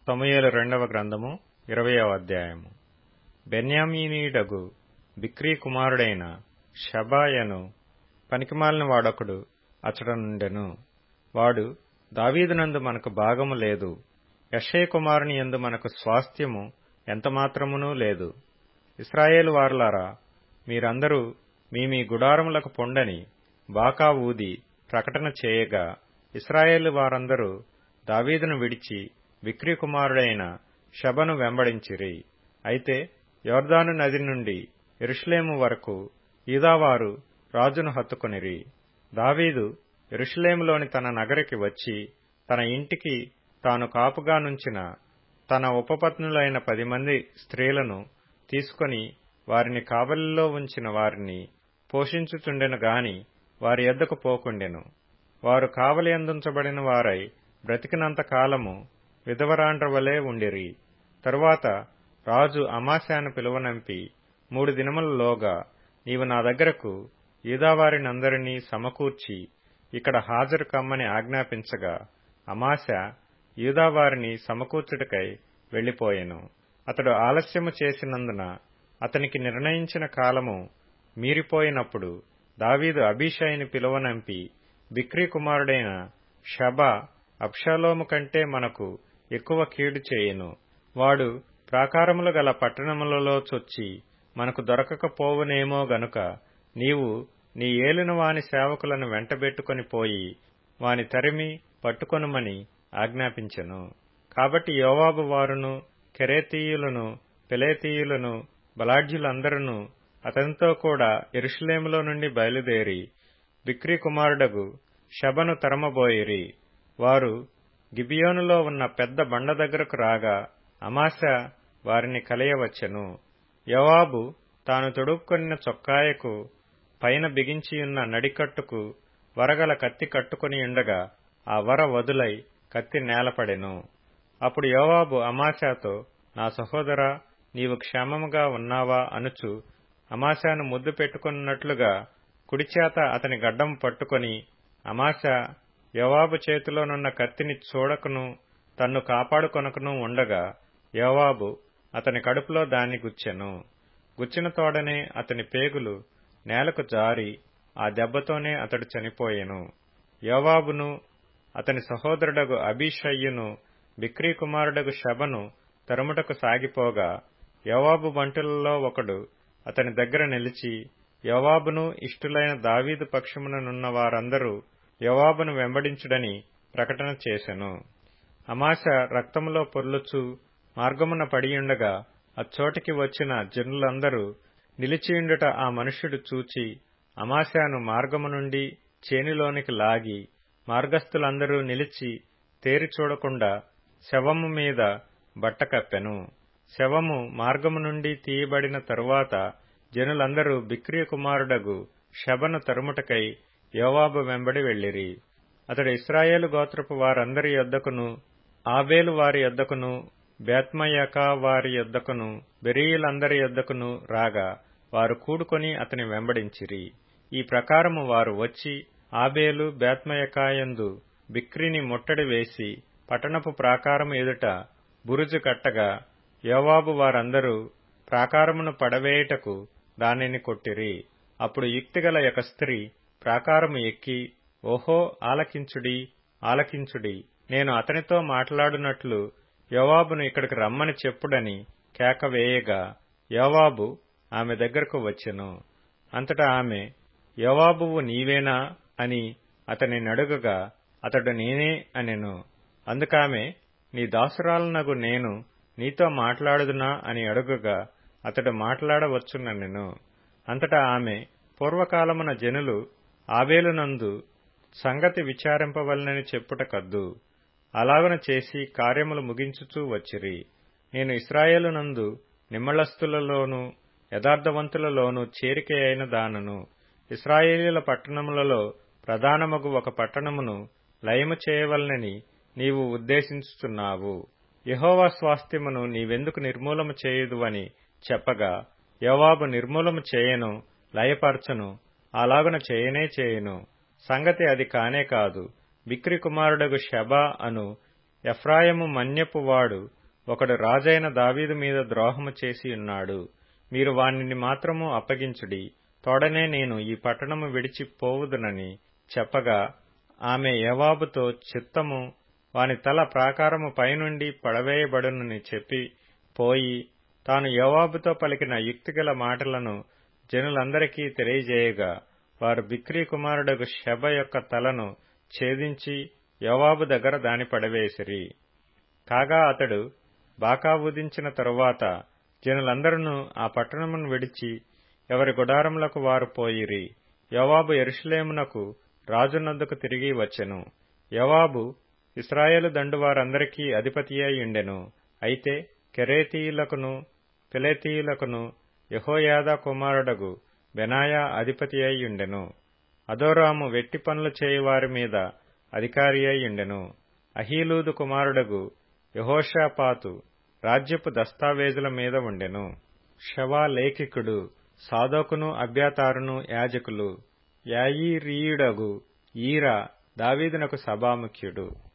సమూయేలు రెండవ గ్రంథము ఇరవయవ అధ్యాయము బెన్యామీనీయుడగు బిక్రీ కుమారుడైన షబాయను పనికిమాలిన వాడొకడు అచటనుండెను వాడు దావీదునందు మనకు భాగము లేదు యషయ కుమారుని యందు మనకు స్వాస్థ్యము ఎంతమాత్రమునూ లేదు ఇస్రాయేలు వారలారా మీరందరూ మీ మీ గుడారములకు పొండని బాకా ఊది ప్రకటన చేయగా ఇస్రాయేలు వారందరూ దావీదును విడిచి విక్రీ కుమారుడైన షబను వెంబడించిరి అయితే యోర్దాను నది నుండి ఎరుషులేము వరకు ఈదావారు రాజును హత్తుకొనిరి దావీదు ఎరుషులేములోని తన నగరికి వచ్చి తన ఇంటికి తాను కాపుగా నుంచిన తన ఉపపత్నులైన పది మంది స్త్రీలను తీసుకొని వారిని కావలిలో ఉంచిన వారిని పోషించుచుండెను గాని వారి ఎద్దకు పోకుండెను వారు కావలి అందించబడిన వారై బ్రతికినంత కాలము విధవరాండ్రవలే ఉండిరి తరువాత రాజు అమాశాను పిలువనంపి మూడు దినములలోగా నీవు నా దగ్గరకు ఈదావారినందరినీ సమకూర్చి ఇక్కడ హాజరు కమ్మని ఆజ్ఞాపించగా అమాశ యూదావారిని సమకూర్చుటకై వెళ్లిపోయెను అతడు ఆలస్యము చేసినందున అతనికి నిర్ణయించిన కాలము మీరిపోయినప్పుడు దావీదు అభిషాయిని పిలువనంపి బిక్రీ కుమారుడైన షబా అబ్షాలోము కంటే మనకు ఎక్కువ కీడు చేయును వాడు ప్రాకారములు గల పట్టణములలో చొచ్చి మనకు దొరకకపోవునేమో గనుక నీవు నీ ఏలిన వాని సేవకులను వెంటబెట్టుకొని పోయి వాని తరిమి పట్టుకొనుమని ఆజ్ఞాపించెను కాబట్టి యోవాబు వారును కెరేతీయులను పెలేతీయులను బలాఢ్యులందరూ అతనితో కూడా ఎరుషులేములో నుండి బయలుదేరి బిక్రీ కుమారుడగు షబను తరమబోయిరి వారు గిబియోనులో ఉన్న పెద్ద బండ దగ్గరకు రాగా అమాశ వారిని కలియవచ్చెను యవాబు తాను తొడుక్కొనిన చొక్కాయకు పైన బిగించియున్న నడికట్టుకు వరగల కత్తి కట్టుకుని ఉండగా ఆ వర వదులై కత్తి నేలపడెను అప్పుడు యోవాబు అమాశాతో నా సహోదరా నీవు క్షేమముగా ఉన్నావా అనుచు అమాశాను ముద్దు పెట్టుకున్నట్లుగా కుడిచేత అతని గడ్డం పట్టుకొని అమాశ యోవాబు చేతిలోనున్న కత్తిని చూడకును తన్ను కాపాడుకొనకును ఉండగా యోవాబు అతని కడుపులో దాన్ని గుచ్చెను గుచ్చిన తోడనే అతని పేగులు నేలకు జారి ఆ దెబ్బతోనే అతడు చనిపోయెను యోవాబును అతని సహోదరుడగు అభిషయ్యును బిక్రీ కుమారుడగు శబను తరుముటకు సాగిపోగా యోవాబు బంటులలో ఒకడు అతని దగ్గర నిలిచి యోవాబును ఇష్టులైన దావీదు పక్షముననున్న వారందరూ యోవాబును వెంబడించుడని ప్రకటన చేసెను అమాశ రక్తములో పొర్లుచు మార్గమున పడియుండగా అచ్చోటికి వచ్చిన జనులందరూ నిలిచియుండుట ఆ మనుష్యుడు చూచి అమాశాను మార్గము నుండి చేనిలోనికి లాగి మార్గస్థులందరూ నిలిచి తేరి చూడకుండా శవము మీద బట్ట కప్పెను శవము మార్గము నుండి తీయబడిన తరువాత జనులందరూ బిక్రియ కుమారుడగు శబను తరుముటకై యోవాబు వెంబడి వెళ్లిరి అతడు ఇస్రాయేలు గోత్రపు వారందరి యొద్దకును ఆబేలు వారి యొద్దకును బేత్మయకా వారి యొద్దకును బెరీయులందరి యొద్దకును రాగా వారు కూడుకొని అతని వెంబడించిరి ఈ ప్రకారము వారు వచ్చి ఆబేలు బేత్మయకాయందు బిక్రిని ముట్టడి వేసి పట్టణపు ప్రాకారము ఎదుట బురుజు కట్టగా యోవాబు వారందరూ ప్రాకారమును పడవేయుటకు దానిని కొట్టిరి అప్పుడు యుక్తిగల యొక్క స్త్రీ ప్రాకారము ఎక్కి ఓహో ఆలకించుడి ఆలకించుడి నేను అతనితో మాట్లాడునట్లు యోవాబును ఇక్కడికి రమ్మని చెప్పుడని కేక వేయగా యోవాబు ఆమె దగ్గరకు వచ్చెను అంతటా ఆమె యోవాబువు నీవేనా అని అతని నడుగగా అతడు నేనే అనెను అందుకామె నీ దాసురాలనగు నేను నీతో మాట్లాడుదునా అని అడుగగా అతడు మాట్లాడవచ్చునెను అంతటా ఆమె పూర్వకాలమున జనులు ఆవేలునందు సంగతి విచారింపవలనని చెప్పుట కద్దు అలాగన చేసి కార్యములు ముగించుచూ వచ్చిరి నేను ఇస్రాయేలునందు నిమ్మళస్తులలోనూ యథార్థవంతులలోనూ చేరిక అయిన దానను ఇస్రాయేలీల పట్టణములలో ప్రధానమగు ఒక పట్టణమును లయము చేయవలనని నీవు ఉద్దేశించుచున్నావు యహోవా స్వాస్థ్యమును నీవెందుకు నిర్మూలము చేయుదు అని చెప్పగా యోవాబు నిర్మూలము చేయను లయపరచను అలాగున చేయనే చేయను సంగతి అది కానే కాదు బిక్రి కుమారుడగు షబా అను ఎఫ్రాయము మన్యపు వాడు ఒకడు రాజైన దావీదు మీద ద్రోహము చేసి ఉన్నాడు మీరు వానిని మాత్రము అప్పగించుడి తోడనే నేను ఈ పట్టణము విడిచి పోవుదునని చెప్పగా ఆమె యవాబుతో చిత్తము వాని తల ప్రాకారము పైనుండి పడవేయబడునని చెప్పి పోయి తాను యోవాబుతో పలికిన యుక్తిగల మాటలను జనులందరికీ తెలియజేయగా వారు బిక్రీ కుమారుడగు శబ యొక్క తలను ఛేదించి యోవాబు దగ్గర దాని పడవేసిరి కాగా అతడు బాకా ఊదించిన తరువాత జనులందరూ ఆ పట్టణమును విడిచి ఎవరి గుడారములకు వారు పోయిరి యోవాబు ఎరుషులేమునకు రాజునొద్దకు తిరిగి వచ్చెను యోవాబు ఇస్రాయేలు దండు వారందరికీ అధిపతి ఉండెను అయితే కెరేతీయులకును పిలేతీయులకును యహోయాదా కుమారుడగు బెనాయా అధిపతి ఉండెను అదోరాము వెట్టి పనులు చేయువారి మీద అధికారి ఉండెను అహీలూదు కుమారుడగు యహోషాపాతు రాజ్యపు దస్తావేజుల మీద ఉండెను షవా లేఖికుడు సాదోకును అభ్యాతారును యాజకులు యాయీరీయుడగు ఈరా దావీదునకు సభాముఖ్యుడు